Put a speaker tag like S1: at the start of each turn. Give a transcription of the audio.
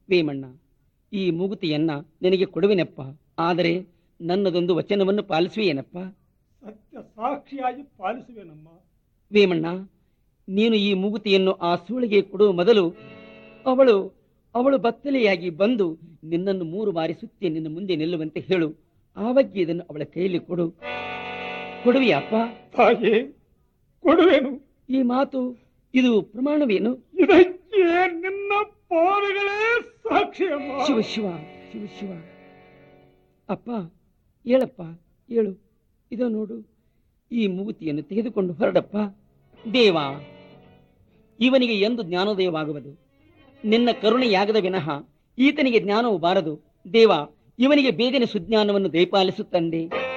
S1: ವೇಮಣ್ಣ ಈ ಮೂಗುತಿಯನ್ನ ನಿನಗೆ ಕೊಡುವೆನಪ್ಪ ಆದರೆ ನನ್ನದೊಂದು ವಚನವನ್ನು ಪಾಲಿಸುವೆಯೇನಪ್ಪ
S2: ಸತ್ಯ ಸಾಕ್ಷಿಯಾಗಿ ಪಾಲಿಸುವೆನಮ್ಮ
S1: ವೇಮಣ್ಣ ನೀನು ಈ ಮೂಗುತಿಯನ್ನು ಆ ಸೂಳಿಗೆ ಕೊಡುವ ಮೊದಲು ಅವಳು ಅವಳು ಬತ್ತಲೆಯಾಗಿ ಬಂದು ನಿನ್ನನ್ನು ಮೂರು ಬಾರಿ ಸುತ್ತಿ ನಿನ್ನ ಮುಂದೆ ನಿಲ್ಲುವಂತೆ ಹೇಳು ಆವಗ್ಗೆ ಇದನ್ನು ಅವಳ ಕೈಯಲ್ಲಿ ಕೊಡು ಕೊಡುವೆಯಪ್ಪ
S2: ತಾಯಿ ಕೊಡುವೆನು
S1: ಈ ಮಾತು ಇದು ಪ್ರಮಾಣವೇನು
S2: ಇದಕ್ಕೆ ನಿನ್ನ ಪಾದಗಳೇ ಸಾಕ್ಷಿಯಮ್ಮ
S1: ಶಿವ ಶಿವ ಶಿವ ಶಿವ ಅಪ್ಪ ಹೇಳಪ್ಪ ಹೇಳು ಇದೋ ನೋಡು ಈ ಮೂಗುತಿಯನ್ನು ತೆಗೆದುಕೊಂಡು ಹೊರಡಪ್ಪ ದೇವ ಇವನಿಗೆ ಎಂದು ಜ್ಞಾನೋದಯವಾಗುವುದು ನಿನ್ನ ಕರುಣೆಯಾಗದ ವಿನಃ ಈತನಿಗೆ ಜ್ಞಾನವು ಬಾರದು ದೇವ ಇವನಿಗೆ ಬೇಗನೆ ಸುಜ್ಞಾನವನ್ನು ದಯಪಾಲಿಸುತ್ತಂದೆ